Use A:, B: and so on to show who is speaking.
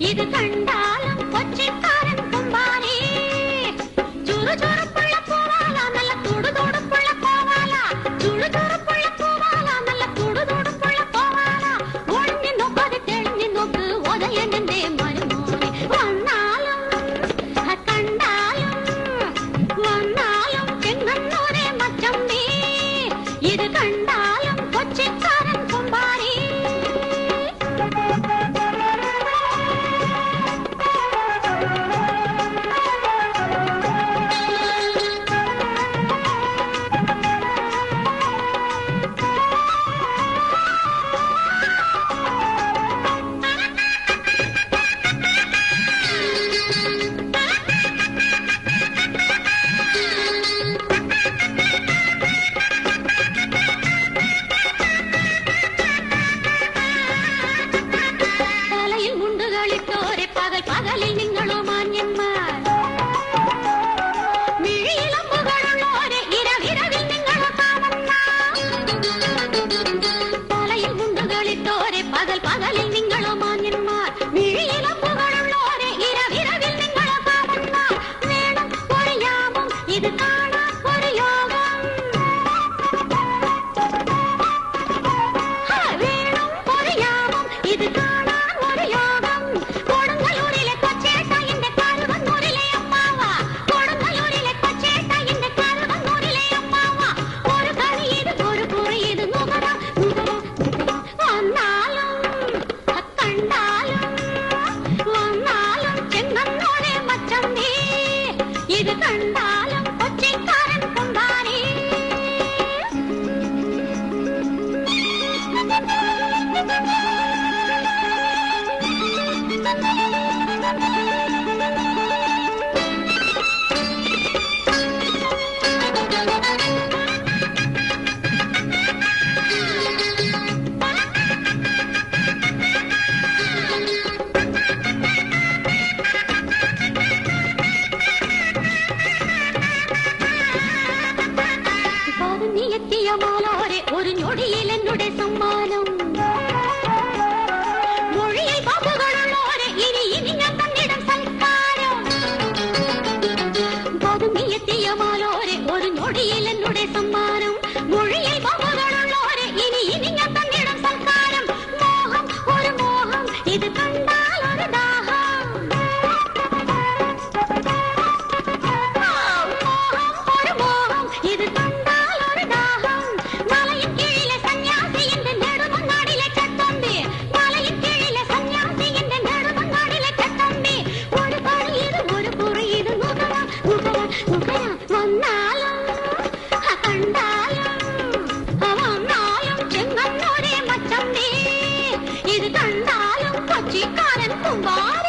A: இது கண்டாலும் கொச்சிக்காரன் கும்பாரி சுறு சுறுப்புள்ள பூவாலா நல்ல துடு துடுப்புள்ள பூவாலா சுடு சுறுப்புள்ள பூவாலா நல்ல துடு துடுப்புள்ள பூவாலா ஒளிஞ்சு நோக்காது தெளிஞ்சு நோக்கு உதயனந்தே மருமோனே வந்தாலும் கண்டாலும் வந்தாலும் தென்னன்னூரே மச்சம்பி இது கண்டாலும் கொச்சிக்காரன் கும்பாரி தலையில் முண்டுகளிட்டோரே பகல் பகலில் நீங்களோ மான்யன்மார் மிழியிலம்புகளுள்ளோரே இரவிரவில் நீங்களோ காமன்மார் தலையில் முண்டுகளிட்டோரே பகல் பகலில் நீங்களோ மான்யன்மார் மிழியிலம்புகளுள்ளோரே இரவிரவில் நீங்களோ காமன்மார் வேணும் ஒரு யாமம் இது காணா ஒரு யோகம் வேணும் ஒரு யாமம் இது காணா ஒரு யோகம் கொடுங்கலூரிலே கொச்சேட்டா இந்த கருவன்னூரிலே அம்மாவா கொடுங்கலூரிலே கொச்சேட்டா இந்த கருவன்னூரிலே அம்மாவா ஒரு கனி இது ஒரு குறி இது நுகரா நுகரா நுகரா வந்தாலும் கண்டாலும் வந்தாலும் செங்கன்னோரே மச்சம்பி இது கண்டாலும் கொச்சைக்காரன் கொண்டாரே நீ எத்திய மாலோரே ஒரு நொடியில் என்னுடைய சம்மானம் மொழியை பாபுகளுள்ளோரே இனி இனி நான் தன்னிடம் சல்காரம் பதுங்கி எத்திய மாலோரே ஒரு நொடியில் என்னுடைய சம்மானம் மொழியை பாபுகளுள்ளோரே இனி இனி நான் தன்னிடம் சல்காரம் மோகம் ஒரு மோகம் இது கண்டால் ஒரு தாகம் மோகம் ஒரு மோகம் இது கண்டால் ஒரு தாகம் மலையின் கீழிலே சன்னியாசி இந்த நெடுமங்காடிலே சட்டம்பி மலையின் கீழிலே சன்னியாசி இந்த நெடுமங்காடிலே சட்டம்பி ஒரு படி இது ஒரு குறி இது நுகரா நுகரா நுகரா வந்தாலும் கண்டாலும் வந்தாலும் செங்கன்னோரே மச்சம்பி இது கண்டாலும் கொச்சிக்காரன் கும்பா